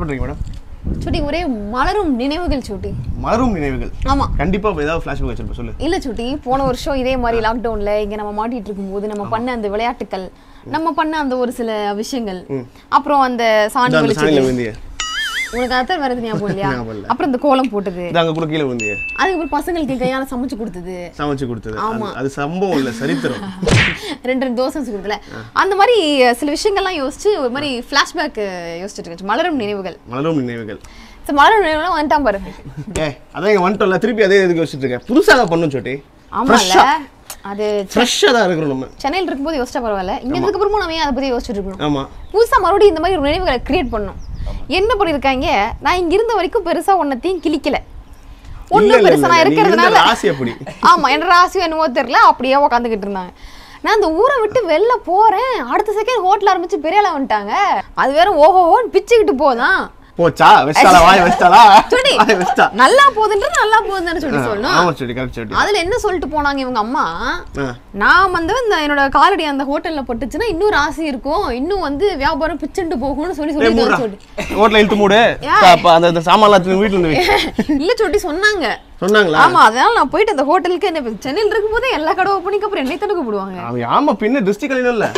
பண்றீங்க மேடம் சுட்டி ஒரே மலரும் நினைவுகள் சுட்டி மலரும் நினைவுகள் ஆமா கண்டிப்பா இப்ப ஏதாவது ஃபிளாஷ்பேக் வச்சிருப்பேன் சொல்லு இல்ல சுட்டி போன வருஷம் இதே மாதிரி லாக்டவுன்ல இங்க நம்ம மாட்டிட்டு இருக்கும்போது நம்ம பண்ண அந்த விளையாட்டுக்கள் நம்ம பண்ண அந்த ஒரு சில விஷயங்கள் அப்புறம் அந்த சாணி இந்த அந்த சாணியில வெளிச்சது விழுந்தியே உனக்கு அதான் வருது ஞாபகம் இல்லையா ஞாபகம் இல்ல. அப்புறம் இந்த கோலம் போட்டது இது அங்க கூட கீழே விழுந்தியே அதுக்கப்புறம் பசங்களுக்கு கையால சமைச்சு கொடுத்தது சமைச்சு கொடுத்தது அது- அது சம்பவம் இல்ல சரித்திரம் ரெண்டு ரெண்டு தோசை செஞ்சு கொடுத்தல அந்த மாதிரி சில விஷயங்கள்லாம் யோசிச்சு ஒரு மாதிரி ஃபிளாஷ்பேக் யோசிச்சுட்டு இருக்கேன் மலரும் நினைவுகள் மலரும் நினைவுகள் சரி, மலரும் நினைவுகள் வந்துட்டான் பாரு ஏ அதான் இங்க வந்துட்டோம்ல திருப்பி அதே எதுக்கு வச்சுட்டு இருக்கேன் புதுசாக பண்ணும் சொட்டி ஆமால அது ஃப்ரெஷ்ஷாக தான் இருக்கிறோம் நம்ம சென்னையில் இருக்கும்போது யோசிச்சா பரவாயில்ல இங்க இருந்ததுக்கு அப்புறமும் நம்ம ஏன் அதை பத்தி யோசிச்சுட்டு இருக்கணும் ஆமா புதுசா மறுபடியும் இந்த மாதிரி ஒரு நினைவுகளை கிரியேட் பண்ணும் என்ன பண்ணிருக்காங்க நான் இங்க இருந்த வரைக்கும் பெருசா ஒன்னத்தையும் கிழிக்கல இல்ல, ஒண்ணும் இல்ல, பெருசா இல்ல, நான் நீங்க இருந்த இருக்கிறதுனால ராசி அப்படி. ஆமா என் ராசியும் என்னவோ தெரியல அப்படியே உட்காந்துக்கிட்டு இருந்தாங்க நான் அந்த ஊரை விட்டு வெளில போறேன் அடுத்த செகண்ட் ஹோட்டல் ஆரம்பிச்சு பெரிய ஆளா வந்துட்டாங்க அது வேற ஓஹோன்னு பிச்சுக்கிட்டு போதான் போச்சா வச்சிட்டாளா வாய் வச்சிட்டாளா சுடி வாய் வச்சிட்டா நல்லா போகுதுன்றது நல்லா போகுதுன்னு சொல்லி சொல்லணும் ஆமா சொட்டி கரெக்ட் சொட்டி அதுல என்ன சொல்லிட்டு போனாங்க இவங்க அம்மா ஆ. நான் வந்து இந்த என்னோட காலடி அந்த ஹோட்டல்ல பட்டுச்சுன்னா இன்னும் ராசி இருக்கும் இன்னும் வந்து வியாபாரம் பிச்சுண்டு போகும்னு சொல்லி ஏய், மூடுடா. சொல்லி சொல்லி ஹோட்டல்ல இழுத்து மூடு அப்ப அந்த அந்த சாமான்லாம் எடுத்து வீட்டுல இருந்து வை. இல்ல சொல்லி சொன்னாங்க சொன்னாங்களா ஆமா அதனால நான் போயிட்டு அந்த ஹோட்டலுக்கு என்ன சென்னையில் இருக்கும் போதே எல்லா கடை ஓப்பனிங் அப்புறம் என்னை தடுக்க போடுவாங்க அவன் ஆமா பின்ன திருஷ்டி கலையில இல்ல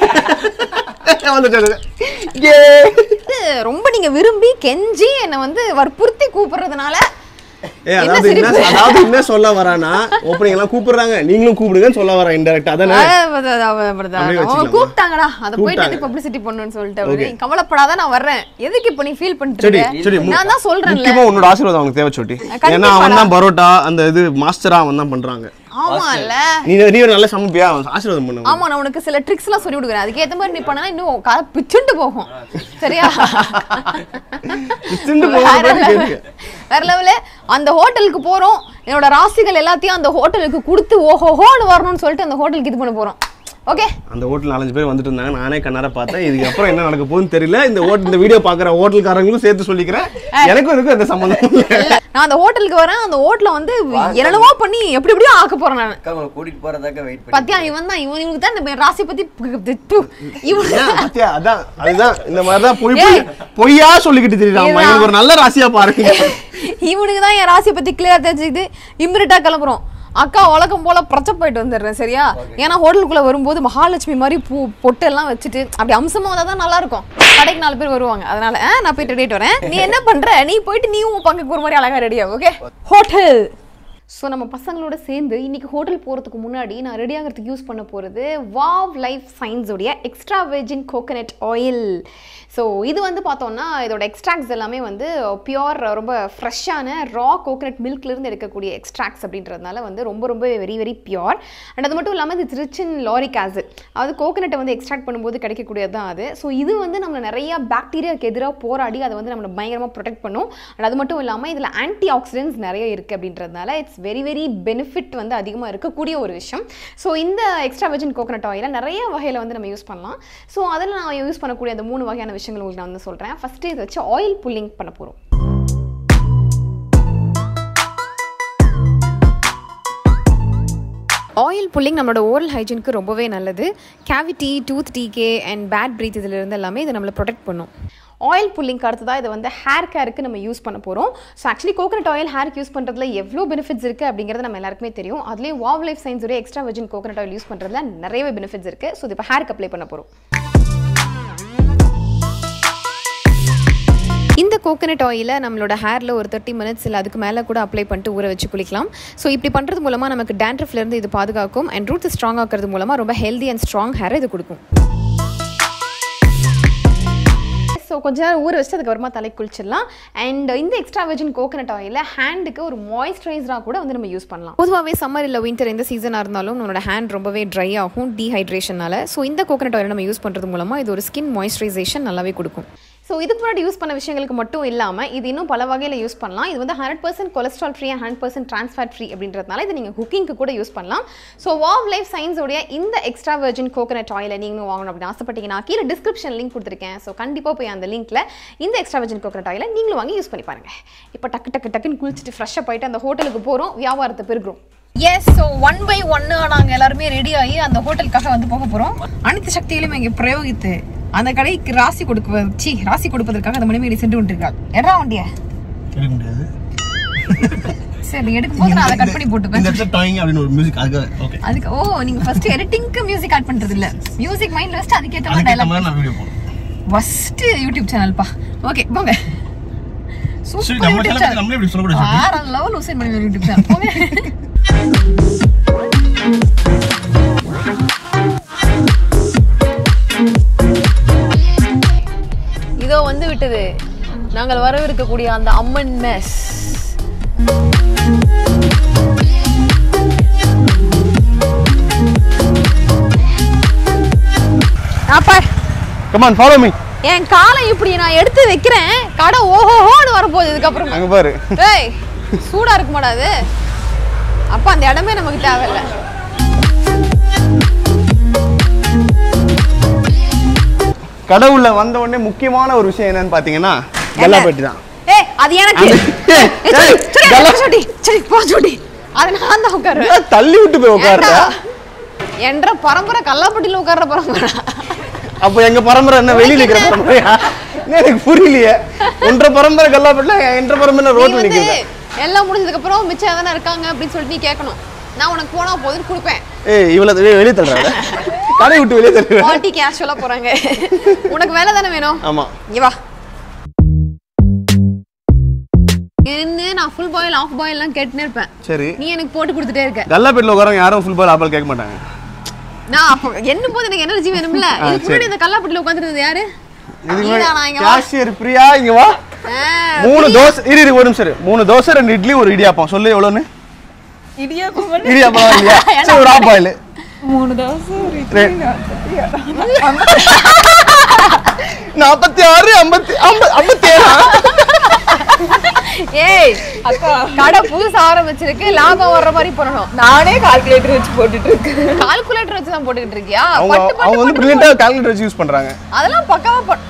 வந்துட்டாரு ஏ இது ரொம்ப நீங்க விரும்பி கெஞ்சி என்ன வந்து வற்புறுத்தி கூப்பிடுறதுனால ஏ என்ன அதாவது என்ன சிரிப்பு? அதாவது என்ன சொல்ல வரானா ஓப்பனிங் எல்லாம் கூப்பிடுறாங்க நீங்களும் கூப்பிடுங்கன்னு சொல்ல வரேன் இன்டெரக்ட் அதானே அஹ் அது- அது- அது- அப்படிதான். அப்படியே அவங்க வச்சுக்கலாமா? கூப்பிட்டாங்கடா அதை போயிட்டு கூப்பிட்டாங்க. பப்ளிசிட்டி பண்ணுன்னு சொல்லிட்டு அவரு, நீ கவலைப்படாத நான் வர்றேன் எதுக்கு இப்ப நீ ஃபீல் பண்ணிட்டு சரி இருக்க? சரி மு- நான் தான் சொல்றேன்ல முக்கியமா உன்னோட ஆசீர்வாதம் அவனுக்கு தேவை சொட்டி கண்டிப்பா ஏன்னா அவன் தான் பரோட்டா அந்த இது மாஸ்டரா அவன் தான் பண்றாங்க ஆமால நீ நீ ஒரு நல்ல சமைப்பியா அவன் ஆசீர்வாதம் பண்ணு ஆமா நான் உனக்கு சில ட்ரிக்ஸ் எல்லாம் சொல்லி கொடுக்குறேன் அதுக்கு ஏத்த மாதிரி நீ பண்ணா இன்னும் கால பிச்சுண்டு போகும் சரியா சிண்டு போகாம கேளுங்க வேற லெவலு அந்த ஹோட்டலுக்கு போறோம் என்னோட ராசிகள் எல்லாத்தையும் அந்த ஹோட்டலுக்கு கொடுத்து ஓஹோஹோன்னு வரணும்னு சொல்லிட்டு அந்த ஹோட்டலுக்கு இது பண்ண போறோம் ஓகே அந்த ஹோட்டல் நாலஞ்சு பேர் வந்துட்டு இருந்தாங்க நானே கண்ணார பார்த்தேன் இதுக்கு அப்புறம் என்ன நடக்க போகுதுன்னு தெரியல இந்த ஹோட்டல் இந்த வீடியோ பாக்குற ஹோட்டல்காரங்களும் சேர்த்து சொல்லிக்கிறேன் எனக்கும் இதுக்கும் எந்த சம்மந்தமும் இல்லை நான் அந்த ஹோட்டலுக்கு வரேன் அந்த ஹோட்டல வந்து என்னென்னவோ பண்ணி எப்படி எப்படியோ ஆக்க போறேன் நான் அக்கா உங்களை கூட்டிட்டு போறதாக்க வெயிட் பண்ணி பத்தியா இவன் தான் இவன் இவனுக்கு தான் இந்த ராசி பத்தி பு- து, இவன் ஏன் பாத்தியா அதான் அதுதான் இந்த மாதிரிதான் பொய் பொய் பொய்யா சொல்லிக்கிட்டு தெரியுறான் இதுதான். எனக்கு ஒரு நல்ல ராசியா பாருங்க இவனுக்கு தான் என் ராசியை பத்தி கிளியர் தெரிஞ்சுக்கிட்டு இம்மிடிட்டா கிளம்புறோம் அக்கா வழக்கம் போல பிரச்ச போயிட்டு வந்துடுறேன் சரியா ஏன்னா ஹோட்டலுக்குள்ள வரும்போது மகாலட்சுமி மாதிரி பூ பொட்டு எல்லாம் வச்சுட்டு அப்படி அம்சமா வந்தா தான் நல்லா இருக்கும் கடைக்கு நாலு பேர் வருவாங்க அதனால ஆ, நான் போயிட்டு ரெடிட்டு வரேன் நீ என்ன பண்ற நீ போயிட்டு நீயும் உன் பங்குக்கு ஒரு மாதிரி அழகா ரெடியா ஓகே ஹோட்டல் ஸோ நம்ம பசங்களோட சேர்ந்து இன்னைக்கு ஹோட்டல் போகிறதுக்கு முன்னாடி நான் ரெடி ஆகிறதுக்கு யூஸ் பண்ண போகிறது வாவ் லைஃப் சயின்ஸோடைய extra virgin coconut oil so இது வந்து பார்த்தோம்னா இதோட எக்ஸ்ட்ராக்ட்ஸ் எல்லாமே வந்து பியோர் ரொம்ப ஃப்ரெஷ்ஷான ரா கோகனட் மில்க்லேருந்து எடுக்கக்கூடிய எக்ஸ்ட்ராக்ட்ஸ் அப்படின்றதுனால வந்து ரொம்ப ரொம்ப வெரி வெரி பியோர் அண்ட் அது மட்டும் இல்லாமல் இது ரிச் இன் லாரிக் ஆசிட் அதாவது கோகனட்டை வந்து எக்ஸ்ட்ராக்ட் பண்ணும்போது கிடைக்கக்கூடியது தான் அது ஸோ இது வந்து நம்மளை நிறைய பாக்டீரியாவுக்கு எதிராக போராடி அதை வந்து நம்மளை பயங்கரமாக ப்ரொடெக்ட் பண்ணும் அண்ட் அது மட்டும் இல்லாமல் இதில் ஆன்டி ஆக்சிடென்ட்ஸ் நிறைய இருக்குது அப்படின்றதுனால இட்ஸ் வெரி வெரி பெனிஃபிட் வந்து அதிகமாக இருக்கக்கூடிய ஒரு விஷயம் ஸோ இந்த எக்ஸ்ட்ரா வெர்ஜின் கோகனட் ஆயிலை நிறைய வகையில் வந்து நம்ம யூஸ் பண்ணலாம் ஸோ அதில் நான் யூஸ் பண்ணக்கூடிய அந்த மூணு வகையான விஷயங்கள் உங்களுக்கு நான் வந்து சொல்கிறேன் ஃபஸ்ட்டு இதை வச்சு ஆயில் புல்லிங் பண்ண போகிறோம் ஆயில் புல்லிங் நம்மளோட ஓரல் ஹைஜீனுக்கு ரொம்பவே நல்லது cavity tooth decay and bad breath இதிலிருந்து எல்லாமே இது நம்மளை ப்ரொடெக்ட் பண்ணும் ஆயில் புல்லிங்க்கு அடுத்ததாக இதை வந்து ஹேர் கேருக்கு நம்ம யூஸ் பண்ண போகிறோம் ஸோ ஆக்சுவலி கோகனட் ஆயில் ஹேருக்கு யூஸ் பண்ணுறதுல எவ்வளோ பெனிஃபிட்ஸ் இருக்குது அப்படிங்கிறது நம்ம எல்லாருக்குமே தெரியும் அதுலேயும் வாவ் லைஃப் சயின்ஸுடைய extra virgin coconut oil use பண்ணுறதுல நிறையவே பெனிஃபிட்ஸ் இருக்குது ஸோ இது இப்போ ஹேருக்கு அப்ளை பண்ண போகிறோம் இந்த கோகனட் ஆயிலை நம்மளோட ஹேரில் ஒரு தேர்ட்டி மினிட்ஸ் இல்லை அதுக்கு மேலே கூட அப்ளை பண்ணிட்டு ஊற வச்சு குளிக்கலாம் ஸோ இப்படி பண்ணுறது மூலமாக நமக்கு டேண்ட்ரஃப்லேருந்து இது பாதுகாக்கும் அண்ட் ரூட்ஸ் ஸ்ட்ராங் ஆக்கிறது மூலமாக ரொம்ப ஹெல்தி அண்ட் ஸ்ட்ராங் ஹேரை இது கொடுக்கும் ஸோ கொஞ்ச நேரம் ஊற வச்சு அதுக்கப்புறமா தலை குளிச்சிடலாம் அண்ட் இந்த எக்ஸ்ட்ரா வெர்ஜின் கோகனட் ஆயில ஹேண்டுக்கு ஒரு மாய்ஸ்சரைசராக கூட வந்து நம்ம யூஸ் பண்ணலாம் பொதுவாகவே சம்மர் இல்லை வின்டர் எந்த சீசனாக இருந்தாலும் நம்மளோட ஹேண்ட் ரொம்பவே ட்ரை ஆகும் டீஹைட்ரேஷனால ஸோ இந்த கோகனட் ஆயில் நம்ம யூஸ் பண்ணுறது மூலமாக இது ஒரு ஸ்கின் மாய்ஸ்சரைசேஷன் நல்லாவே கொடுக்கும் ஸோ இதுக்கு முன்னாடி யூஸ் பண்ண விஷயங்களுக்கு மட்டும் இல்லாமல் இது இன்னும் பல வகையில் யூஸ் பண்ணலாம் இது வந்து hundred percent cholesterol free hundred percent trans fat free அப்படின்றதுனால இது நீங்கள் குக்கிங்க்கு கூட யூஸ் பண்ணலாம் ஸோ வாவ் லைஃப் சயின்ஸோடைய இந்த எக்ஸ்ட்ரா வெர்ஜின் கோகனட் ஆயிலை நீங்களும் வாங்கணும் அப்படின்னு ஆசைப்பட்டீங்கன்னா கீழே டிஸ்கிரிப்ஷன் லிங்க் கொடுத்துருக்கேன் ஸோ கண்டிப்பாக போய் அந்த லிங்க்ல இந்த எக்ஸ்ட்ரா வெர்ஜின் கோகனட் ஆயிலை நீங்களும் வாங்கி யூஸ் பண்ணி பாருங்க இப்போ டக்கு டக்கு டக்குன்னு குளிச்சுட்டு ஃப்ரெஷ்ஷாக போயிட்டு அந்த ஹோட்டலுக்கு போகிறோம் வியாபாரத்தை பெருகிறோம் எஸ் ஸோ ஒன் பை ஒன்னு நாங்கள் எல்லாருமே ரெடி ஆகி அந்த ஹோட்டலுக்காக வந்து போக போகிறோம் அனைத்து சக்திகளையும் இங்கே பிரயோகித்து அந்த கடைக்கு ராசி கொடுக்க சி ராசி கொடுப்பதற்காக அந்த மணிமேடி சென்று கொண்டிருக்காள் எடா வண்டிய எடுக்க முடியாது சரி எடுக்கும் போது நான் அதை கட் பண்ணி போட்டுப்பேன் இந்த இடத்துல டாயிங் அப்படின்னு ஒரு மியூசிக் அதுக்கு ஓகே அதுக்கு ஓ நீங்க ஃபர்ஸ்ட் எடிட்டிங்க்கு மியூசிக் ஆட் பண்றது இல்ல மியூசிக் மைண்ட்ல வச்சுட்டு அதுக்கேத்த மாதிரி அதுக்கேற்ற டைலாக் மாதிரி நான் வீடியோ போடுறேன் ஃபர்ஸ்ட் யூடியூப் சேனல் பா ஓகே போங்க சரி சூப்பர் நம்ம யூடியூப் சேனல் சேனல் நம்மளே இப்படி சொல்லக்கூடாது வேற லெவல் உசேன் பண்ணி யூடியூப் சேனல் போங்க இதோ வந்து விட்டது நாங்கள் வரவிருக்கக்கூடிய அந்த அம்மன் மெஸ் அப்பா கமான் ஃபாலோ மீ என் காலை இப்படி நான் எடுத்து வைக்கிறேன் கடை ஓஹோஹோன்னு வரப்போகுது இதுக்கப்புறம் அங்க பாரு டேய் சூடா இருக்க மாட்டாது அப்ப அந்த இடமே நமக்கு தேவையில்ல கடவுள்ல வந்த உடனே முக்கியமான ஒரு விஷயம் என்னன்னு பாத்தீங்கன்னா கல்லாப்பேட்டி தான் ஏய் அது எனக்கு அந்த- ஏய், ஏய், சரி, சரி, கல்லா- போ சுடி, சரி, போ சுடி. அது நான் தான் உட்காருவேன். ஏன் தள்ளி விட்டு போய் உட்கார்ற ஏன்டா? என்ற பரம்பரை கல்லாப்பட்டியில உட்கார்ற பரம்பரை அப்ப எங்க பரம்பரை என்ன வெளியில நிக்கிற பரம்பரையா என்ன எனக்கு புரியலையே ஒன்றரை பரம்பரை கல்லாப்பேட்டில என்ற பரம்பரை நீ ரோட்ல வந்து நிக்குது எல்லாம் முடிஞ்சதுக்கு அப்புறம் மிச்சம் தானே இருக்காங்க அப்படின்னு சொல்லிட்டு நீ கேட்கணும் நான் உனக்கு போனா போதுன்னு கொடுப்பேன் ஏய் இவ்வளவு வெளியே வெளியே தள்ளுறாங்க கடை விட்டு வெளியே தள்ளுவேன் பாட்டி கேஷுவலா போறாங்க உனக்கு வேலை தானே வேணும் ஆமா இங்க வா இருந்து நான் ஃபுல் பாயில் ஆஃப் பாயில் எல்லாம் கேட்டுனே இருப்பேன் சரி நீ எனக்கு போட்டு கொடுத்துட்டே இருக்க கல்லாப்பேட்டில் உட்காரங்க யாரும் ஃபுல் பால் ஆப்பால் கேட்க மாட்டாங்க நான் அப்போ என்னும் போது எனக்கு எனர்ஜி வேணும்ல ஆ, இதுக்கு முன்னாடி இந்த கல்லாப்பட்டில உட்காந்துருந்தது யாரு நீதானா, இங்க வா. கேஷியர் பிரியா இங்க வா ஆ, மூணு தோசை இரு இரு ஒரு நிமிஷம் இரு. மூணு தோசை ரெண்டு இட்லி ஒரு இடியாப்பம் சொல்லு எவ்வளோன்னு இடியாப்பம் இடியாப்பம் இல்லையா சரி ஒரு ஆஃப் ஆயில் மூணு தோசை ஒரு நாற்பத்தி ஆறு ஐம்பத்தி ஐம்பத்தி ஏழா ஏய் அக்கா கடை புதுசா ஆரம்பிச்சிருக்கு லாபம் வர்ற மாதிரி பண்ணணும் நானே கால்குலேட்டர் வச்சு போட்டுட்டு இருக்கேன் கால்குலேட்டர் வச்சு தான் போட்டுக்கிட்டு இருக்கியா அவங்க பட்டு பட்டு அவங்க வந்து பட்டு பிரில்லியண்டா கால்குலேட்டர் வச்சு யூஸ் பண்றாங்க அதெல்லாம் பக்காவா பண்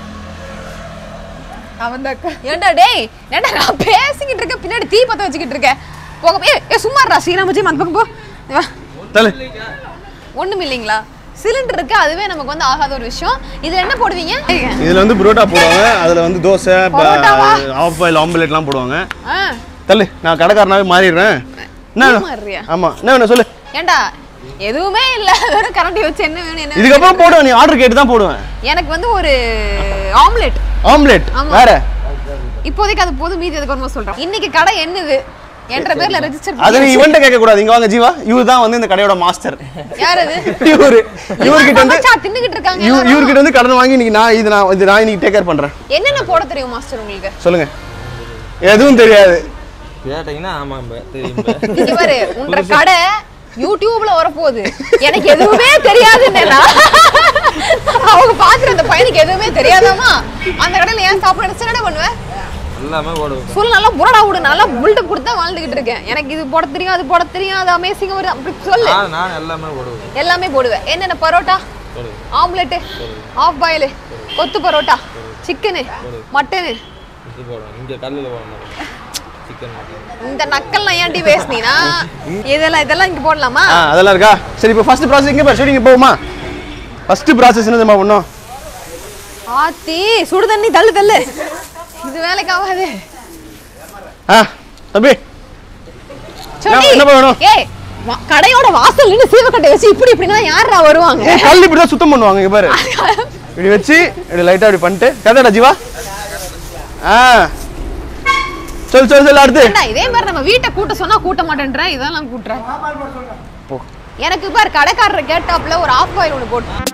அவன் அக்கா ஏன்டா டேய் ஏன்டா நான் பேசிக்கிட்டு இருக்கேன் பின்னாடி தீ பத்த வச்சுக்கிட்டு இருக்கேன் போக ஏ ஏ சும்மாடா ஸ்ரீராமஜி அந்த பக்கம் போ இங்க வா தலை ஒண்ணும் இல்லைங்களா சிலிண்டர் இருக்கு அதுவே நமக்கு வந்து ஆகாத ஒரு விஷயம் இதுல என்ன போடுவீங்க இதுல வந்து புரோட்டா போடுவாங்க அதுல வந்து தோசை பரோட்டாவா? ஆஃப் ஆயில் ஆம்லெட்லாம் போடுவாங்க ஆ, தள்ளு நான் கடைக்காரனாவே மாறிடுறேன் என்ன வேணும்? மாறுறியா? ஆமா என்ன வேணும் சொல்லு ஏன்டா எதுவுமே இல்ல வெறும் கரண்டி வச்சு என்ன வேணும் என்ன வேணும்? இதுக்கப்புறம் போடுவேன் நீ ஆர்டர் கேட்டு தான் போடுவேன் எனக்கு வந்து ஒரு ஆம்லெட் ஆம்லெட் ஆமா. வேற இப்போதைக்கு அது போதும் மீதி அதுக்கு ஒருமா சொல்றேன் இன்னைக்கு கடை என்னது என்ற பேர்ல ரெஜிஸ்டர் அதை நீ இவன்ட்ட கேட்க கூடாது இங்க வாங்க ஜீவா இவர் தான் வந்து இந்த கடையோட மாஸ்டர் யார் அது இவரு இவர்கிட்ட வந்து சமைச்சா தின்னுகிட்டு இருக்காங்க இவ- எல்லாரும். இவர்கிட்ட வந்து கடன் வாங்கி இன்னைக்கு நான் இது நான் இது நான் இன்னைக்கு டேக் கேர் பண்றேன் என்னென்ன போட தெரியும் மாஸ்டர் உங்களுக்கு சொல்லுங்க எதுவும் தெரியாது கேட்டீங்கன்னா ஆமாம் தெரியும் இங்க பாரு உன்ற கடை யூடியூப்ல வரப்போகுது எனக்கு எதுவுமே தெரியாதுன்னா அவங்க பாக்குற அந்த பையனுக்கு எதுவுமே தெரியாதாமா அந்த கடையில ஏன் சாப்பிட நினைச்சு என்ன பண்ணுவேன் எல்லாமே ஓடுவோம் சொல்லு நல்லா புரடா விடு நல்லா பில்டப் கொடுத்து தான் வாழ்ந்துகிட்டு இருக்கேன் எனக்கு இது போட தெரியும் அது போட தெரியும் அது அமேசிங் வருது அப்படி சொல்லு நான் நான் எல்லாமே ஓடுவேன் எல்லாமே போடுவேன் என்னென்ன பரோட்டா ஆம்லெட்டு ஆஃப் பாயில் கொத்து பரோட்டா சிக்கனு மட்டனு இது போடுவேன் இங்கே கல்லில் போடணும் சிக்கன் மட்டன் இந்த நக்கல்லாம் ஏன்டி பேசுனீங்கன்னா இதெல்லாம் இதெல்லாம் இங்க போடலாமா ஆ அதெல்லாம் இருக்கா சரி இப்போ ஃபர்ஸ்ட் ப்ராசஸ் இங்கே பாரு சரி இங்கே போகுமா ஃபர்ஸ்ட் ப்ராசஸ் என்ன தெரியுமா பண்ணும் ஆத்தி சுடு தண்ணி தள்ளு தள்ளு இது வேலைக்கு ஆகாது ஆ தம்பி சொல்லி என்ன பண்ணணும்? ஏய் வா- கடையோட வாசல் நின்று சீவக்கட்டை வச்சு இப்படி இப்படின்னா யாரா வருவாங்க ஏன் கல் இப்படி தான் சுத்தம் பண்ணுவாங்க இங்க பாரு இப்படி வச்சு இப்படி லைட்டா இப்படி பண்ணிட்டு கரெக்டா ஜீவா ஆ சொல்லு சொல்லு சொல்லு அடுத்து ஏன்டா, இதே மாதிரி நம்ம வீட்டை கூட்ட சொன்னா கூட்ட மாட்டேன்ற இதெல்லாம் கூட்டுற போ. எனக்கு பாரு கடைக்காரர் கேட்டாப்ல ஒரு ஆஃப் பாயில் ஒன்று போட்டு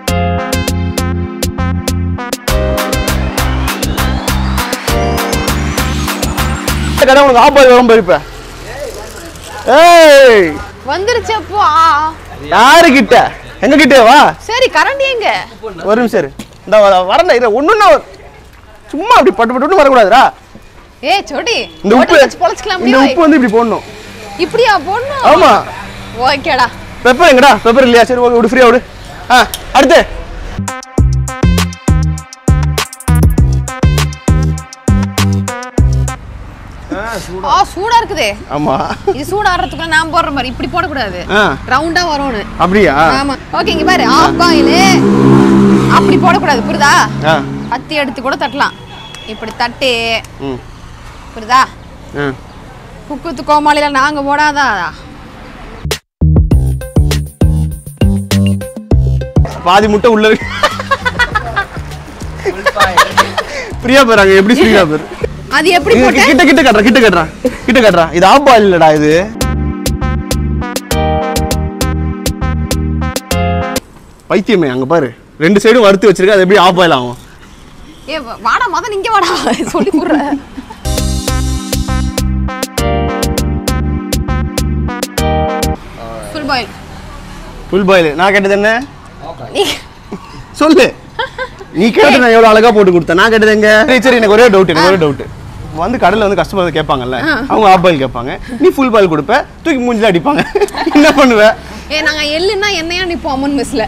இந்த கடை உனக்கு ஆப்பாய் வரும் பாரு இப்ப ஏய் வந்துருச்சு அப்போ ஆ. யாரு கிட்ட எங்க கிட்ட வா சரி கரண்டி எங்க ஒரு நிமிஷம் இரு இந்த வரல இரு ஒண்ணுன்னா சும்மா அப்படி பட்டு பட்டு வரக்கூடாதுடா ஏய் சொடி இந்த உப்பு hotel வச்சு பொழைச்சிக்கலாம் இந்த முடியும் உப்பு வந்து இப்படி போடணும் இப்படியா போடணும் ஆமா ஓகேடா பெப்பர் எங்கடா பெப்பர் இல்லையா சரி ஓகே விடு ஃப்ரீயா விடு ஆ அடுத்து ஆ சூடா இருக்குதே ஆமா இது சூடாடுறதுக்குள்ள நான் போடுற மாதிரி இப்படி போடக்கூடாது ஆ ரவுண்டா வரும்னு அப்படியா ஆமா ஓகே இங்க பாரு ஆஃப் பாயில் அப்படி போடக்கூடாது புரியுதா ஆ கத்தி எடுத்து கூட தட்டலாம் இப்படி தட்டி ம் புரியுதா ஆ குக்குத்து கோமாளியில நாங்க போடாதா பாதி முட்டை உள்ள இருக்கு. பிரியா பேர் அங்க எப்படி பிரியா பேர் அது எப்படி இது போட்ட கிட்ட கிட்ட கட்டுறா கிட்ட கட்டுறா கிட்ட கட்டுறா இது ஆப் பாயில் இல்லடா இது பைத்தியமே அங்க பாரு ரெண்டு சைடும் வறுத்து வச்சிருக்க அது எப்படி ஆப் பாயில் ஆகும் ஏ வா- வாடா மதன் இங்க வாடா சொல்லி குடுற ஃபுல் பாயில் ஃபுல் பாயில் நான் கேட்டது என்ன நீ சொல்லு நீ கேட்டு நான் எவ்வளவு அழகா போட்டு கொடுத்தேன் நான் கேட்டது எங்க சரி சரி எனக்கு ஒரே டவுட் எனக்கு ஒரே டவுட் வந்து கடையில் வந்து கஸ்டமர் கேட்பாங்கல்ல அவங்க ஆஃப் பாயில் கேட்பாங்க நீ ஃபுல் பாயில் கொடுப்ப தூக்கி மூஞ்சில அடிப்பாங்க என்ன பண்ணுவ ஏ நாங்க எள்ளுன்னா என்னையா நிப்போம் அம்மன் மிஸ்ல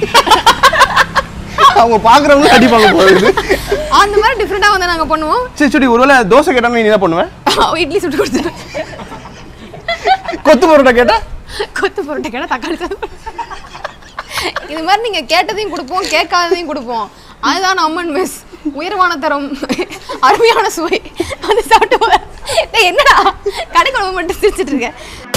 அவங்க பாக்குறவங்க அடிப்பாங்க போகுது அந்த மாதிரி டிஃப்ரெண்டா வந்து நாங்க பண்ணுவோம் சரி சரி ஒருவேளை தோசை கேட்டா நீ என்ன பண்ணுவ அவ இட்லி சுட்டு கொடுத்துரு கொத்து பரோட்டா கேட்டா கொத்து பரோட்டா கேட்டா தக்காளி சாதம் இது மாதிரி நீங்க கேட்டதையும் கொடுப்போம் கேட்காததையும் கொடுப்போம் அதுதான் அம்மன் மிஸ் உயர்வான தரம் அருமையான சுவை வந்து சாப்பிட்டு போ. டேய், என்னடா கடை குழம்பு மட்டும் சிரிச்சிட்டு இருக்க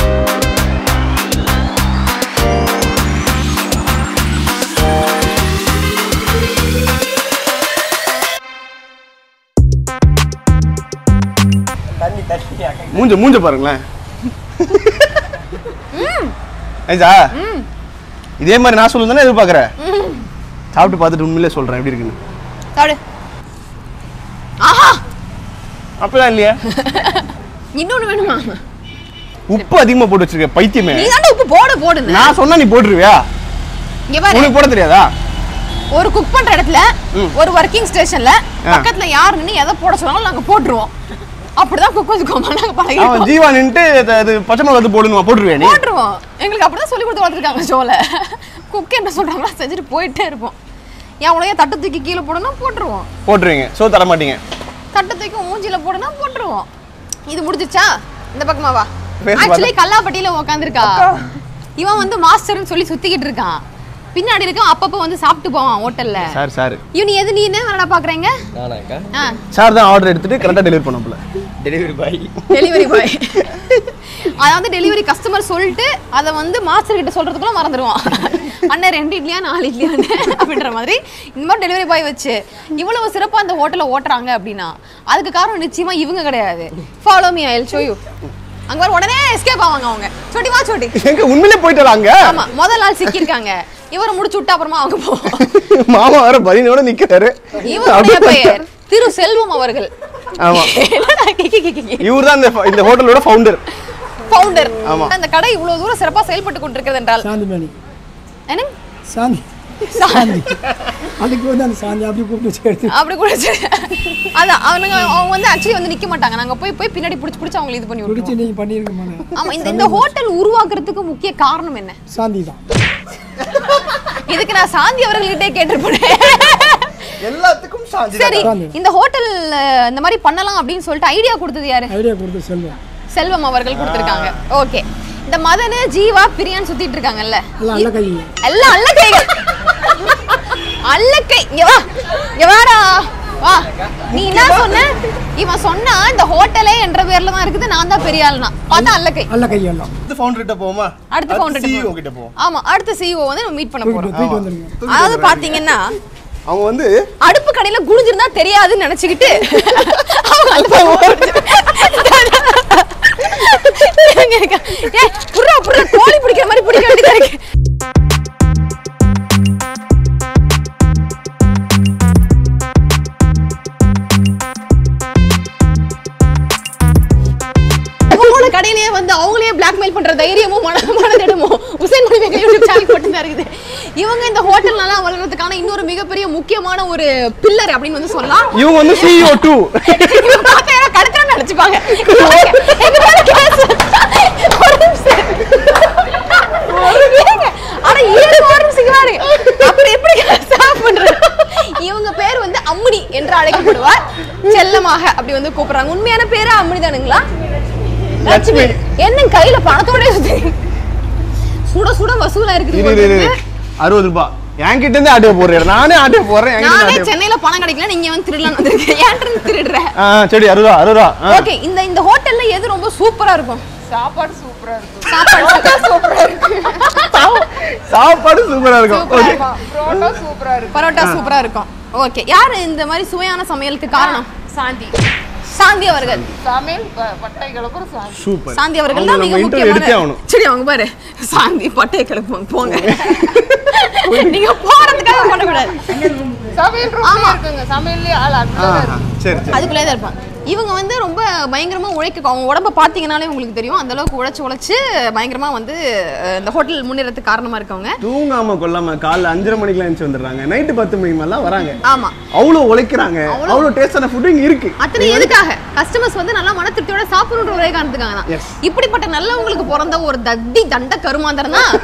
தண்ணி தண்ணி அக்கா மூஞ்ச மூஞ்ச பாருங்களேன் ஐசா இதே மாதிரி நான் சொல்லு தானே எதிர்பார்க்குற சாப்பிட்டு பார்த்துட்டு உண்மையிலே சொல்றேன் எப்படி இருக்குன்னு சாப்பிடு ஆஹா அப்படிலாம் இல்லையா இன்னொன்னு வேணுமா உப்பு அதிகமா போட்டு வச்சிருக்க பைத்தியமே நீ தாண்டா உப்பு போட போடுங்க நான் சொன்னா நீ போட்டுருவியா இங்க பாரு உனக்கு போட தெரியாதா ஒரு குக் பண்ற இடத்துல ம். ஒரு ஒர்க்கிங் ஸ்டேஷன்ல ஆ. பக்கத்துல யார் நின்னு எதை போட சொன்னாலும் நாங்க போட்டுருவோம் அப்படிதான் குக் வச்சுக்கோமா நாங்க அவன் பழகிட்டோம் ஜீவா நின்ட்டு இது- இது பச்சை மிளகா வந்து போடணுமா போட்டுருவியா நீ போட்டுருவோம் எங்களுக்கு அப்படிதான் சொல்லி கொடுத்து வளர்த்துருக்காங்க ஷோல குக் என்ன சொல்றாங்களோ செஞ்சுட்டு போயிட்டே இருப்போம் என் உலக தட்டு தூக்கி கீழே போடணும் போட்டுருவோம் போட்டுருவீங்க சோ தர மாட்டீங்க தட்டு தூக்கி மூஞ்சில போடணும் போட்டுருவோம் இது முடிஞ்சிச்சா இந்த பக்கமா வா பேசு ஆக்சுவலி கல்லாப்பட்டியில உட்காந்துருக்கா இவன் வந்து மாஸ்டர்னு சொல்லி சுத்திக்கிட்டு இருக்கான் பின்னாடி இருக்கான் அப்பப்போ வந்து சாப்பிட்டு போவான் ஹோட்டல்ல சார் சார் இவன் எது நீ என்ன வேணா பாக்குறீங்க நானாக்கா ஆ சார் தான் ஆர்டர் எடுத்துட்டு கரெக்டாக டெலிவரி பண்ணப்பல டெலிவரி பாய் டெலிவரி பாய் அதாவது டெலிவரி கஸ்டமர் சொல்லிட்டு அதை வந்து மாஸ்டர் கிட்ட சொல்றதுக்குள்ள மறந்துடுவான் அண்ணன் ரெண்டு இட்லியா நாலு இட்லியான்னு அப்படின்ற மாதிரி இந்த மாதிரி டெலிவரி பாய் வச்சு இவ்வளவு சிறப்பா அந்த ஹோட்டலை ஓட்டுறாங்க அப்படின்னா அதுக்கு காரணம் நிச்சயமா இவங்க கிடையாது follow me I show you அங்க வர உடனே எஸ்கேப் ஆவாங்க அவங்க சொட்டி வா சொட்டி எங்க உண்மையிலே போயிட்டு அங்க ஆமா முதல் நாள் சிக்கியிருக்காங்க இவரை முடிச்சு விட்டு அப்புறமா அவங்க போவோம் மாமா வேற பதினோட நிக்கிறாரு இவருடைய பெயர் திரு செல்வம் அவர்கள் ஆமா என்னடா கிக்கி கிக்கி கிக்கி இவர் தான் இந்த இந்த ஹோட்டலோட ஃபவுண்டர் ஃபவுண்டர் ஆமா. அந்த கடை இவ்வளவு தூரம் சிறப்பா செயல்பட்டு கொண்டிருக்கிறது என்றால் சாந்திமணி என்ன சாந்தி சாந்தி அதுக்கு வந்து அந்த சாந்தி அப்படி கூப்பிட்டு வச்சு எடுத்து அப்படி கூட சரி. அதான் அவனுங்க அவங்க வந்து ஆக்சுவலி வந்து நிக்க மாட்டாங்க நாங்க போய் போய் பின்னாடி புடிச்சு புடிச்சு அவங்களை இது பண்ணி பிடிச்சி விட்டுருவோம் நீங்கள் பண்ணியிருக்க ஆமா இந்த இந்த ஹோட்டல் உருவாக்குறதுக்கு முக்கிய காரணம் என்ன சாந்தி தான் இதுக்கு நான் சாந்தி அவர்கள்கிட்டே கேட்டிருப்பேன் எல்லாத்துக்கும் சாந்தி சரி சாந்தி. இந்த ஹோட்டல் இந்த மாதிரி பண்ணலாம் அப்படின்னு சொல்லிட்டு ஐடியா கொடுத்தது யாரு ஐடியா கொடுத்து செல்வம் செல்வம் அவர்கள் கொடுத்திருக்காங்க ஓகே இந்த மதனு ஜீவா பிரியான்னு சுத்திட்டு இருக்காங்கல்ல எல்லாம் அல்ல கை எல்லாம் அல்ல கைகள் அல்ல கை இங்க வா இங்க வாடா வா நீ என்ன சொன்ன இவன் சொன்னா இந்த ஹோட்டலே என்ற பேர்ல தான் இருக்குது நான் தான் பெரிய ஆளுனா பார்த்தா அல்ல கை அல்ல கை எல்லாம் அடுத்த ஃபவுண்டர் கிட்ட போமா அடுத்த ஃபவுண்டர் சிஇஓ கிட்ட போவோம் ஆமா அடுத்த சிஇஓ வந்து நம்ம மீட் பண்ண போயிட்டு போறோம் போயிட்டு வந்துருங்க அதாவது பாத்தீங்கன்னா அவங்க வந்து அடுப்பு கடையில குடிஞ்சிருந்தா தெரியாதுன்னு நினைச்சுக்கிட்டு அவங்க அடுப்பை ஓடுச்சு. ஏய், புர்ரா, புர்ரா, கோழி பிடிக்கிற மாதிரி பிடிக்க வேண்டியதா இருக்கு அவங்களோட கடையிலேயே வந்து அவங்களே பிளாக்மெயில் பண்ற தைரியமும் மன மனதிடமும் உசேன் மொழிவேக யூடியூப் சேனல் மட்டும் தான் இருக்குது இவங்க இந்த ஹோட்டல் நல்லா வளர்றதுக்கான இன்னொரு மிகப்பெரிய முக்கியமான ஒரு பில்லர் அப்படின்னு வந்து சொல்லலாம் இவங்க வந்து சிஇஓ டூ இவங்க பார்க்க யாரோ கடத்துறா நினைச்சுப்பாங்க எங்க மேல கேஸ் ஒரு நிமிஷம். ஏங்க, ஆனா ஏழு ஒரு நிமிஷம் இங்க பாருங்க. அப்புறம் எப்படி ஸ்டாப் பண்றது இவங்க பேர் வந்து அம்முனி என்று அழைக்கப்படுவார் செல்லமாக அப்படி வந்து கூப்பிடுறாங்க உண்மையான பேரு அம்முனி தானுங்களா லட்சுமி என்ன கையில பணத்தோட சுட சுட வசூலா இருக்குது இரு போல இரு, இரு இருக்கு. அறுபது ரூபாய் என்கிட்ட இருந்து ஆட்டோ போடுறேன் நானே ஆட்டோ போடுறேன் என்கிட்ட நானே இருந்து ஆட்டோ சென்னையில பணம் கிடைக்கல நீங்க வந்து திருடலாம் வந்திருக்கேன் ஏன்ட்டு திருடுற ஆ சரி அறுபது ரூபா அறுபது ரூபா ஆ. ஓகே இந்த இந்த ஹோட்டல்ல எது ரொம்ப சூப்பரா இருக்கும் சாப்பாடு சூப்பரா இருக்கும் சாப்பாடு சூப்பரா இருக்கும் சாப்பாடு சூப்பரா இருக்கும் சூப்பரா ஓகே இருக்கும் புரோட்டா சூப்பரா இருக்கும் பரோட்டா சூப்பரா இருக்கும் ஓகே யாரு இந்த மாதிரி சுவையான சமையலுக்கு காரணம் சாந்தி சாந்தி அவர்கள் சமையல் ப- பட்டை கிளப்புற சாந்தி சூப்பர் சாந்தி அவர்கள் அவங்க தான் மிக நம்ம interview எடுத்தே முக்கியமான ஆகணும் சரி அவங்க பாரு சாந்தி பட்டையை கிளப்புவாங்க போங்க நீங்க போறதுக்காக பண்ணக்கூடாது சமையல் ரொம்ப ஆமா. இருக்குங்க சமையல்லே ஆள் ஆ, அட்வான்ஸ் ஆ, சரி சரி அதுக்குள்ளே தான் இருப்பாங்க இவங்க வந்து ரொம்ப பயங்கரமா உழைக்க அவங்க உடம்ப பார்த்தீங்கனாலே உங்களுக்கு தெரியும் அந்த அளவுக்கு உழைச்சு உழைச்சு பயங்கரமா வந்து அஹ், இந்த ஹோட்டல் முன்னேறதுக்கு காரணமா இருக்கவங்க தூங்காம கொல்லாம காலைல அஞ்சரை மணிக்கெல்லாம் எழுந்துச்சு வந்துடுறாங்க நைட்டு பத்து மணிக்கு மேலாம் வராங்க ஆமா அவ்வளோ உழைக்கிறாங்க அவ்வளோ டேஸ்டான ஃபுட் இங்க இருக்கு அத்தனை எதுக்காக கஸ்டமர்ஸ் வந்து நல்லா மன திருப்தியோட சாப்பிடணுன்ற ஒரே காரணத்துக்காக தான் Yes. இப்படிப்பட்ட நல்லவங்களுக்கு பிறந்த ஒரு தட்டி தண்ட கருமாந்தரம் தான்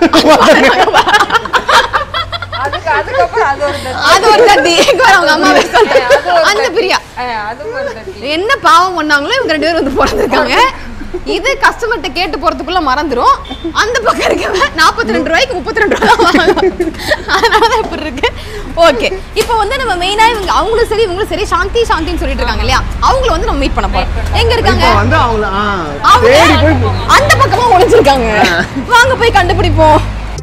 அதுக்கு அதுக்கப்புறம் அது ஒரு தட்டு. அது ஒரு தட்டி இங்க வர அவங்க அம்மா அது ஒரு அந்த தட்டி. பிரியா ஆ, அது ஒரு தட்டி என்ன பாவம் பண்ணாங்களோ இவங்க ரெண்டு பேரும் வந்து பிறந்திருக்காங்க இது கஸ்டமர்கிட்ட கேட்டு போறதுக்குள்ள மறந்துரும் அந்த பக்கம் இருக்கவன் நாற்பத்தி ரெண்டு ரூபாய்க்கு முப்பத்தி ரெண்டு ரூபா அதனாலதான் இப்படி இருக்கு ஓகே இப்போ வந்து நம்ம மெயினா இவங்க அவங்களும் சரி இவங்களும் சரி சாந்தி சாந்தின்னு சொல்லிட்டு இருக்காங்க இல்லையா அவங்கள வந்து நம்ம மீட் பண்ண போறோம் எங்க இருக்காங்க இப்போ வந்து அவங்கள ஆ அவங்க தேடி போய் அந்த பக்கமா ஒளிஞ்சிருக்காங்க வாங்க போய் கண்டுபிடிப்போம்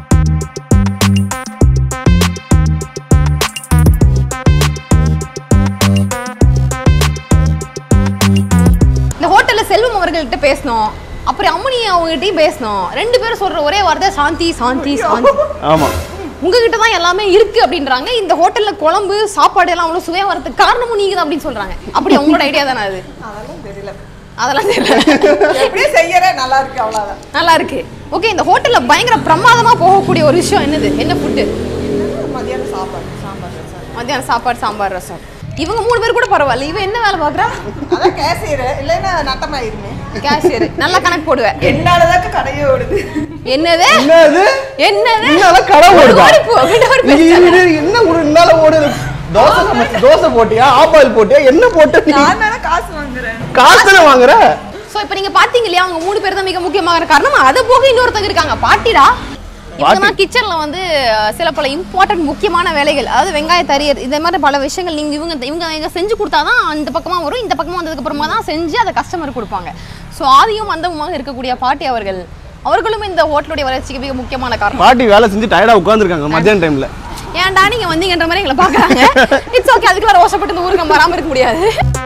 இந்த ஹோட்டல்ல செல்வம் அவர்கள்ட்ட பேசணும் அப்புறம் அம்மனி அவங்ககிட்டயும் பேசணும் ரெண்டு பேரும் சொல்ற ஒரே வார்த்தை சாந்தி சாந்தி சாந்தி ஆமா உங்ககிட்ட தான் எல்லாமே இருக்கு அப்படின்றாங்க இந்த ஹோட்டல்ல குழம்பு சாப்பாடு எல்லாம் அவ்வளவு சுவையா வரதுக்கு காரணமும் நீங்க தான் அப்படின்னு சொல்றாங்க அப்படி உங்களோட ஐடியா தானே அது அதெல்லாம் தெரியல அதெல்லாம் தெரியல எப்படியே செய்யறே நல்லா இருக்கு அவ்வளவுதான் நல்லா இருக்கு ஓகே இந்த ஹோட்டல்ல பயங்கர பிரமாதமா போகக்கூடிய ஒரு விஷயம் என்னது என்ன ஃபுட்டு மதியானம் சாப்பாடு சாம்பார் ரசம் மத்தியானம் சாப்பாடு சாம்பார் ரசம் இவங்க மூணு பேர் கூட பரவாயில்ல இவன் என்ன வேலை பாக்குறா அதான் கேசியர் இல்லைன்னா நட்டமாயிருமே கேஷியர் நல்லா கணக்கு போடுவேன் என்னாலதான் கடையே ஓடுது என்னது என்னது என்னது என்னால கடை ஓடுதா ஓடி போ, அப்படின்ற ஒரு நீ பேச்சு. இது என்ன ஒரு என்னால ஓடுது தோசை சமைச்சு தோசை போட்டியா ஆப்பாயில் போட்டியா என்ன போட்ட நீ நான் தானே காசு வாங்குறேன் காசுல வாங்குற சோ இப்போ நீங்க பாத்தீங்க இல்லையா அவங்க மூணு பேர் தான் மிக முக்கியமான காரணம் அது போக இன்னொருத்தங்க இருக்காங்க பாட்டிடா இவங்க தான் கிச்சன்ல வந்து அஹ், சில பல இம்பார்ட்டன்ட் முக்கியமான வேலைகள் அதாவது வெங்காய தரியர் இந்த மாதிரி பல விஷயங்கள் நீங்க இவங்க இவங்க இங்க செஞ்சு கொடுத்தாதான் அந்த பக்கமா வரும் இந்த பக்கமா வந்ததுக்கு அப்புறமா தான் செஞ்சு அதை கஸ்டமர் கொடுப்பாங்க சோ ஆதியும் அந்தமுமாக இருக்கக்கூடிய பாட்டி அவர்கள் அவர்களும் இந்த ஹோட்டலுடைய வளர்ச்சிக்கு மிக முக்கியமான காரணம் பாட்டி வேலை செஞ்சு டயர்டா உட்காந்துருக்காங்க மத்தியான டைம்ல ஏன்டா நீங்க வந்தீங்கன்ற மாதிரி எங்களை பாக்குறாங்க இட்ஸ் ஓகே அதுக்கு வேற ஓசப்பட்டு இந்த ஊருக்கு நம்ம வராம இருக்க முடியாது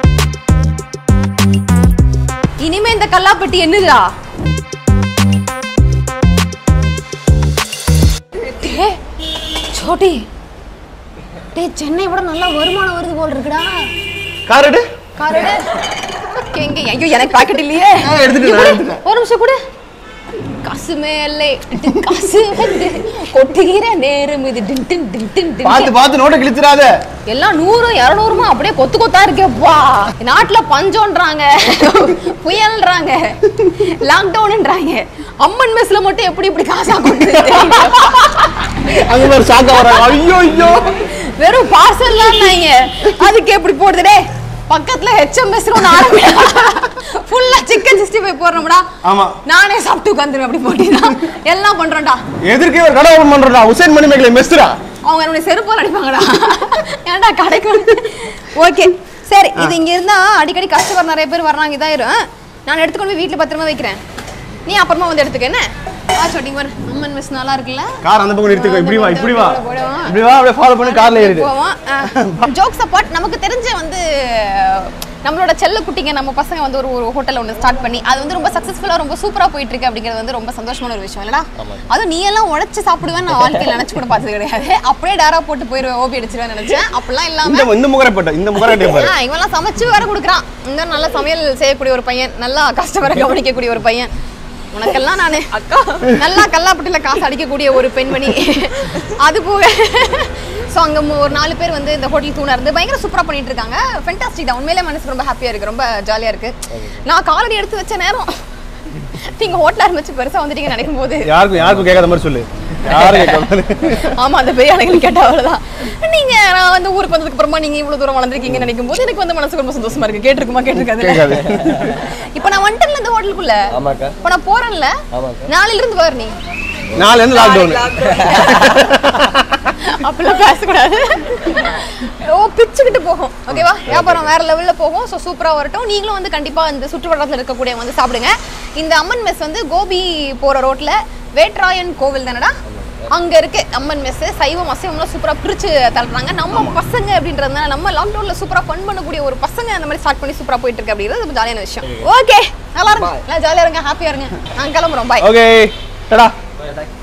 இனிமே இந்த கல்லாப்பட்டி என்னதுடா டேய், சோட்டி டேய் சென்னை விட நல்லா வருமானம் வருது போல் இருக்குடா காரடு காரடு எங்க ஐயோ எனக்கு பாக்கெட் இல்லையே ஆ, எடுத்துட்டேன், இங்க நான் கொடு. எடுத்துட்டேன். ஒரு நிமிஷம் கூட காசு மேலே காசு வந்து கொட்டுகிற நேரம் இது டின் டின் டின் டின் டின் பார்த்து பார்த்து நோட்டை கிழிச்சிடாத எல்லாம் நூறு இரநூறுமா அப்படியே கொத்து கொத்தா இருக்கேப்பா நாட்டுல பஞ்சம்ன்றாங்க புயல்ன்றாங்க லாக்டவுன்ன்றாங்க அம்மன் மெஸ்ல மட்டும் எப்படி இப்படி காசா கொண்டு அங்க ஒரு ஷாக்கா வராங்க ஐயோ ஐயோ வெறும் பார்சல்லான்னாங்க அதுக்கு எப்படி போடுது டேய் பக்கத்துல ஹெச்எம்எஸ் ஒன்று ஆரம்பிடா ஃபுல்லா சிக்கன் சிக்ஸ்டி ஃபைவ் போடுறோம்டா ஆமா நானே சாப்பிட்டு உட்காந்துருவேன் அப்படி போட்டீங்கன்னா எல்லாம் பண்றோம்டா எதிர்க்கே ஒரு கடை ஓபன் பண்றா உசேன் மணி மேக்கல மெஸ்ரா அவங்க என்னுடைய செருப்பால் அடிப்பாங்கடா ஏன்டா கடைக்கு வந்து ஓகே சரி இது இங்க இருந்தா அடிக்கடி கஸ்டமர் நிறைய பேர் வர்றாங்க இதாயிரும் நான் எடுத்துக்கொண்டு போய் வீட்டுல பத்திரமா வைக்கிறேன் நீ அப்புறமா வந்து எடுத்துக்க என்ன ஆ சொட்டி பாரு அம்மன் மிஸ் நல்லா இருக்குல்ல கார் அந்த பக்கம் நிறுத்திக்கோ இப்படி வா இப்படி வா போடுவா. இப்படி வா அப்படியே ஃபாலோ பண்ணி கார்ல ஏறிடு போவோம் ஜோக்ஸ் அப்பார்ட் நமக்கு தெரிஞ்ச வந்து நம்மளோட செல்ல குட்டிங்க நம்ம பசங்க வந்து ஒரு ஒரு ஹோட்டல் ஒன்று ஸ்டார்ட் பண்ணி அது வந்து ரொம்ப சக்ஸஸ்ஃபுல்லாக ரொம்ப சூப்பராக போயிட்டு இருக்கு அப்படிங்கிறது வந்து ரொம்ப சந்தோஷமான ஒரு விஷயம் இல்லடா அதுவும் நீ எல்லாம் உழைச்சு சாப்பிடுவேன்னு நான் வாழ்க்கையில் நினச்சி கூட பார்த்தது கிடையாது அப்படியே டேரா போட்டு போயிருவேன் ஓபி அடிச்சிருவேன் நினைச்சேன் அப்படிலாம் இல்லாம இந்த இந்த முகரப்பட்ட இந்த முகரட்டை பாரு ஆ, இவன்லாம் சமைச்சு வேற கொடுக்குறான் இந்த நல்ல சமையல் செய்யக்கூடிய ஒரு பையன் நல்லா கஸ்டமரை கவனிக்கக்கூடிய ஒரு பையன் உனக்கெல்லாம் நானு அக்கா நல்லா கல்லாப்பட்டில காசு அடிக்கக்கூடிய ஒரு பெண்மணி அது போக ஸோ அங்கே ஒரு நாலு பேர் வந்து இந்த ஹோட்டல் தூணா இருந்து பயங்கர சூப்பராக பண்ணிட்டு இருக்காங்க ஃபென்டாஸ்டிக் தான் உண்மையிலே மனசு ரொம்ப ஹாப்பியாக இருக்கு ரொம்ப ஜாலியாக இருக்கு நான் காலடி எடுத்து வச்ச நேரம் நீங்க ஹோட்டல் ஆரம்பிச்சு பெருசா வந்துட்டீங்க நினைக்கும் போது யாருக்கும் யாருக்கும் கேட்காத மாதிரி சொல்லு யாரும் கேட்காத மாதிரி ஆமா அந்த பெரிய ஆளுகள் கேட்ட அவ்வளவுதான் நீங்க நான் வந்து ஊருக்கு வந்ததுக்கு அப்புறமா நீங்க இவ்வளவு தூரம் வளர்ந்துருக்கீங்கன்னு நினைக்கும் போது எனக்கு வந்து மனசுக்கு ரொம்ப சந்தோஷமா இருக்கு கேட்டிருக்குமா கேட்டிருக்காது கேட்காது இப்போ நான் வந்துட்டேன்ல இந்த ஹோட்டலுக்குள்ள ஆமாக்கா இப்போ நான் போறேன்ல ஆமாக்கா. நாளையில இருந்து பாரு நீ நாளைல இருந்து லாக்டவுன் அப்படிலாம் பேசக்கூடாது ஓ பிச்சுக்கிட்டு போகும் ஓகேவா வியாபாரம் வேற லெவல்ல போகும் ஸோ சூப்பரா வரட்டும் நீங்களும் வந்து கண்டிப்பா இந்த சுற்றுவட்டத்தில் இருக்கக்கூடிய வந்து சாப்பிடுங்க இந்த அம்மன் மெஸ் வந்து கோபி போற ரோட்ல வேட்ராயன் கோவில் தானடா அங்க இருக்கு அம்மன் மெஸ் சைவம் அசைவம்லாம் சூப்பரா பிரிச்சு தள்ளுறாங்க நம்ம பசங்க அப்படின்றதுனால நம்ம லாக்டவுன்ல சூப்பரா ஃபன் பண்ணக்கூடிய ஒரு பசங்க அந்த மாதிரி ஸ்டார்ட் பண்ணி சூப்பரா போயிட்டு இருக்கு அப்படின்றது ரொம்ப ஜாலியான விஷயம் ஓகே நல்லா இருங்க நல்லா ஜாலியா இருங்க ஹாப்பியா இருங்க நாங்க கிளம்புறோம் பாய் ஓகே டடா Bye.